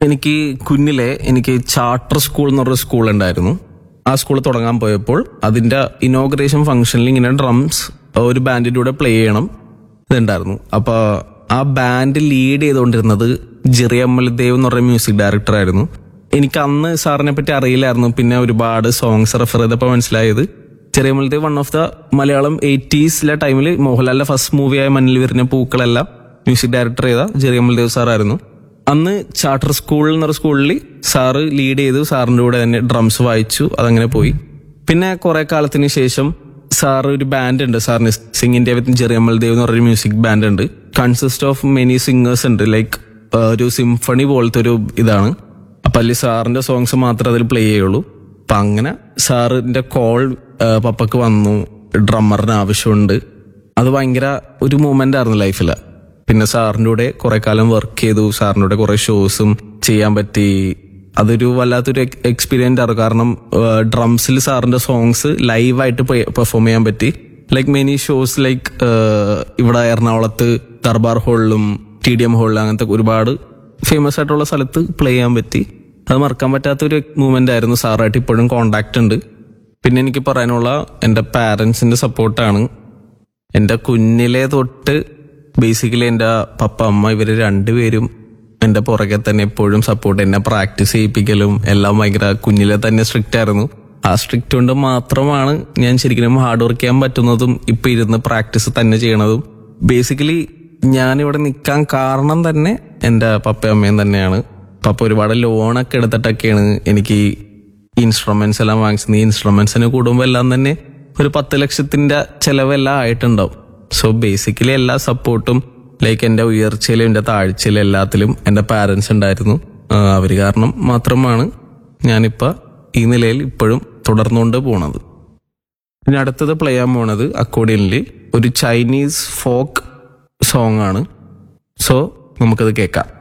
എനിക്ക് കുഞ്ഞിലെ എനിക്ക് ചാർട്ടർ സ്കൂൾ എന്ന് പറഞ്ഞ സ്കൂൾ ഉണ്ടായിരുന്നു ആ സ്കൂൾ തുടങ്ങാൻ പോയപ്പോൾ അതിന്റെ ഇനോഗ്രേഷൻ ഫംഗ്ഷനിൽ ഇങ്ങനെ ഡ്രംസ് ഒരു ബാൻഡിന്റെ കൂടെ പ്ലേ ചെയ്യണം ഇതുണ്ടായിരുന്നു അപ്പൊ ആ ബാൻഡ് ലീഡ് ചെയ്തുകൊണ്ടിരുന്നത് ജെറി അമൽദേവ് എന്ന് പറഞ്ഞ മ്യൂസിക് ഡയറക്ടർ ആയിരുന്നു എനിക്ക് അന്ന് സാറിനെ പറ്റി അറിയില്ലായിരുന്നു പിന്നെ ഒരുപാട് സോങ്സ് റെഫർ ചെയ്തപ്പോൾ മനസ്സിലായത് ചെറിയ Amaldev one of the Malayalam എയ്റ്റീസിലെ ടൈമിൽ മോഹൻലാലിന്റെ ഫസ്റ്റ് മൂവിയായ മണ്ണിൽ വിരിഞ്ഞ പൂക്കളെല്ലാം മ്യൂസിക് ഡയറക്ടർ ചെയ്ത ജെറി അമൽദേവ് സാറായിരുന്നു അന്ന് ചാർട്ടർ സ്കൂൾ എന്ന് പറഞ്ഞ സ്കൂളിൽ സാറ് ലീഡ് ചെയ്തു സാറിന്റെ കൂടെ തന്നെ ഡ്രംസ് വായിച്ചു അതങ്ങനെ പോയി പിന്നെ കുറെ കാലത്തിന് ശേഷം സാറ് ഒരു ബാൻഡ് ഉണ്ട് സാറിന് sing India with Jerry Amaldev എന്ന് പറഞ്ഞൊരു മ്യൂസിക് ബാൻഡ് ഉണ്ട് കൺസിസ്റ്റ് ഓഫ് മെനി സിംഗേഴ്സ് ഉണ്ട് ലൈക്ക് ഒരു സിംഫണി പോലത്തെ ഒരു ഇതാണ് അപ്പൊ അതിൽ സാറിന്റെ സോങ്സ് മാത്രമേ അതിൽ പ്ലേ ചെയ്യുള്ളൂ അപ്പൊ അങ്ങനെ സാറിന്റെ കോൾ പപ്പക്ക് വന്നു ഡ്രമ്മറിന് ആവശ്യമുണ്ട് അത് ഭയങ്കര ഒരു മൂമെന്റ് ആയിരുന്നു ലൈഫിൽ പിന്നെ സാറിൻ്റെ കൂടെ കുറെ കാലം വർക്ക് ചെയ്തു സാറിൻ്റെ കൂടെ കുറെ ഷോസും ചെയ്യാൻ പറ്റി അതൊരു വല്ലാത്തൊരു എക്സ്പീരിയൻസ് ആയിരുന്നു കാരണം ഡ്രംസിൽ സാറിന്റെ സോങ്സ് ലൈവായിട്ട് പെർഫോം ചെയ്യാൻ പറ്റി ലൈക്ക് മെനി ഷോസ് ലൈക്ക് ഇവിടെ എറണാകുളത്ത് ദർബാർ ഹാളിലും ടി ഡി എം ഹാളിലും അങ്ങനത്തെ ഒരുപാട് ഫേമസ് ആയിട്ടുള്ള സ്ഥലത്ത് പ്ലേ ചെയ്യാൻ പറ്റി അത് മറക്കാൻ പറ്റാത്തൊരു മൂമെന്റ് ആയിരുന്നു സാറായിട്ട് ഇപ്പോഴും കോണ്ടാക്ട് ഉണ്ട് പിന്നെ എനിക്ക് പറയാനുള്ള എൻ്റെ പാരൻസിന്റെ സപ്പോർട്ടാണ് എൻ്റെ കുഞ്ഞിലെ തൊട്ട് ബേസിക്കലി എൻ്റെ പപ്പ അമ്മ ഇവര് രണ്ടുപേരും എൻ്റെ പുറകെ തന്നെ എപ്പോഴും സപ്പോർട്ട് എന്നെ പ്രാക്ടീസ് ചെയ്യിപ്പിക്കലും എല്ലാം ഭയങ്കര കുഞ്ഞിലെ തന്നെ സ്ട്രിക്റ്റ് ആയിരുന്നു ആ സ്ട്രിക്റ്റ് കൊണ്ട് മാത്രമാണ് ഞാൻ ശരിക്കും ഹാർഡ് വർക്ക് ചെയ്യാൻ പറ്റുന്നതും ഇപ്പൊ ഇരുന്ന് പ്രാക്ടീസ് തന്നെ ചെയ്യണതും ബേസിക്കലി ഞാനിവിടെ നിൽക്കാൻ കാരണം തന്നെ എൻ്റെ പപ്പയും അമ്മയും തന്നെയാണ് പപ്പ ഒരുപാട് ലോണൊക്കെ എടുത്തിട്ടൊക്കെയാണ് എനിക്ക് ഇൻസ്ട്രുമെന്റ്സ് എല്ലാം വാങ്ങിച്ചത് ഈ ഇൻസ്ട്രുമെന്റ്സിന് കൂടുമ്പോൾ എല്ലാം തന്നെ ഒരു പത്ത് ലക്ഷത്തിന്റെ ചെലവെല്ലാം ആയിട്ടുണ്ടാവും സോ ബേസിക്കലി എല്ലാ സപ്പോർട്ടും ലൈക്ക് എന്റെ ഉയർച്ചയിലും എന്റെ താഴ്ചയിലും എല്ലാത്തിലും എന്റെ പാരന്റ്സ് ഉണ്ടായിരുന്നു ആ, അവര് കാരണം മാത്രമാണ് ഞാനിപ്പോ ഈ നിലയിൽ ഇപ്പോഴും തുടർന്നുകൊണ്ട് പോണത് ഇനി അടുത്തത് പ്ലേ ചെയ്യാൻ പോണത് അക്കോർഡിയൻലി ഒരു ചൈനീസ് ഫോക്ക് സോങ് ആണ് സോ നമുക്കത് കേൾക്കാം